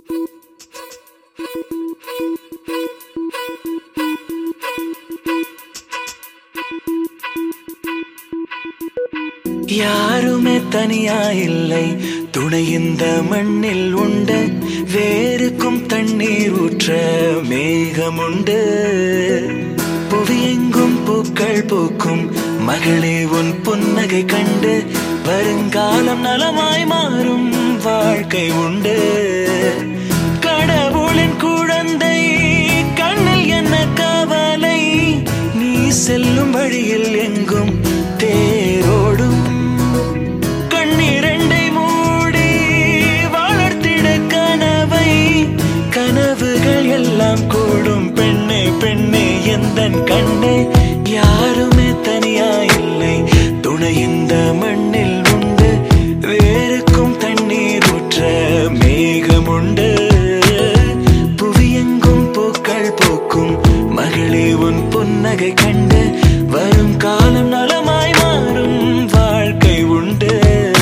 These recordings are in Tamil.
யாருமே தனியா இல்லை துணை இந்த மண்ணில் உண்டு வேருக்கும் தண்ணீர் ஊற்ற மேகம் உண்டு புவியெங்கும் பூக்கள் பூக்கும் மகளே உன் புன்னகை கண்டு வருங்காலம் நலமாய் மாறும் வாழ்க்கை உண்டு கடவுளின் குழந்தை கண்ணில் என்ன கவலை நீ செல்லும் வழியில் எங்கும் தேரோடும் கண்ணிரண்டை மூடி வளர்த்திட கனவை கனவுகள் எல்லாம் கூடும் பெண்ணே பெண்ணே எந்தன் கண்ணே யாருமே தனியா இல்லை துணை இந்த மண்ணில் உண்டு வேருக்கும் தண்ணீர் ஊற்ற மேகம் உண்டு புவியெங்கும் பூக்கள் பூக்கும் மகளே உன் புன்னகை கண்டு வரும் காலம் நலமாய் மாறும் வாழ்க்கை உண்டு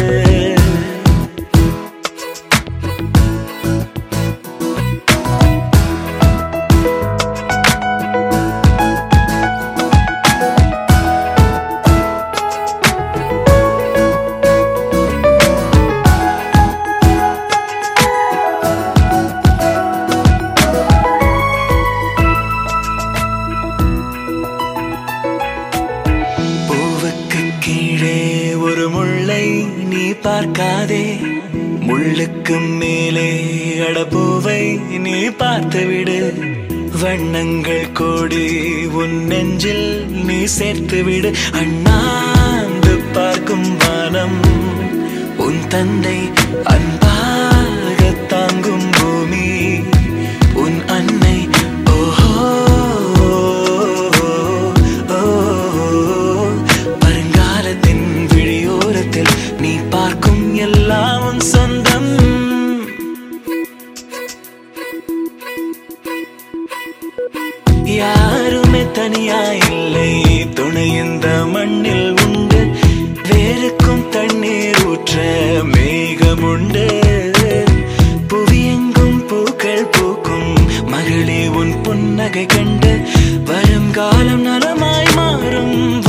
பூவுக்கு கீழே ஒரு முள்ளை நீ பார்க்காதே முள்ளுக்கு மேலே அடப்பூவை நீ பார்த்து விடு வண்ணங்கள் கோடி உன் நெஞ்சில் நீ சேர்த்து விடு அண்ணாந்து பார்க்கும் வானம் உன் தந்தை அன்பாக தாங்கும் பூமி உன் அன்னை ஓஹோ ஓ, வருங்காலத்தின் விழியோரத்தில் நீ பார்க்கும் எல்லாம் உன் சொந்தம் யாருமே தனியா இல்லை துணை இந்த மண்ணில் உண்டு வேருக்கும் தண்ணீர் ஊற்ற மேகம் உண்டு புவியெங்கும் பூக்கள் பூக்கும் மகளே உன் புன்னகை கண்டு வரும் காலம் நலமாய் மாறும்